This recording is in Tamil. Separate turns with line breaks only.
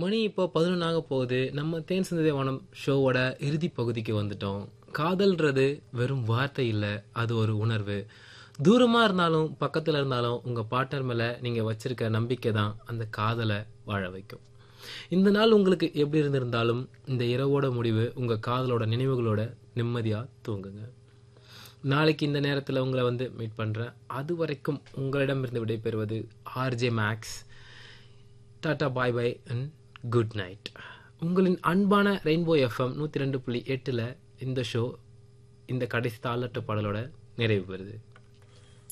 மணி இப்போ பதினொன்று ஆக போகுது நம்ம தேன் சிந்ததே வானம் ஷோவோட இறுதி பகுதிக்கு வந்துட்டோம் காதல்ன்றது வெறும் வார்த்தை இல்லை அது ஒரு உணர்வு தூரமாக இருந்தாலும் பக்கத்தில் இருந்தாலும் உங்கள் பார்ட்னர் மேலே நீங்கள் வச்சிருக்க நம்பிக்கை தான் அந்த காதலை வாழ வைக்கும் இந்த நாள் உங்களுக்கு எப்படி இருந்திருந்தாலும் இந்த இரவோட முடிவு உங்கள் காதலோட நினைவுகளோட நிம்மதியாக தூங்குங்க நாளைக்கு இந்த நேரத்தில் உங்களை வந்து மீட் பண்ணுறேன் அது வரைக்கும் உங்களிடமிருந்து விடைபெறுவது RJ Max tata bye bye and good night உங்களின் அன்பான ரெயின்போ எஃப்எம் நூற்றி ரெண்டு புள்ளி எட்டில் இந்த ஷோ இந்த கடைசி தாளட்ட பாடலோட நிறைவு பெறுது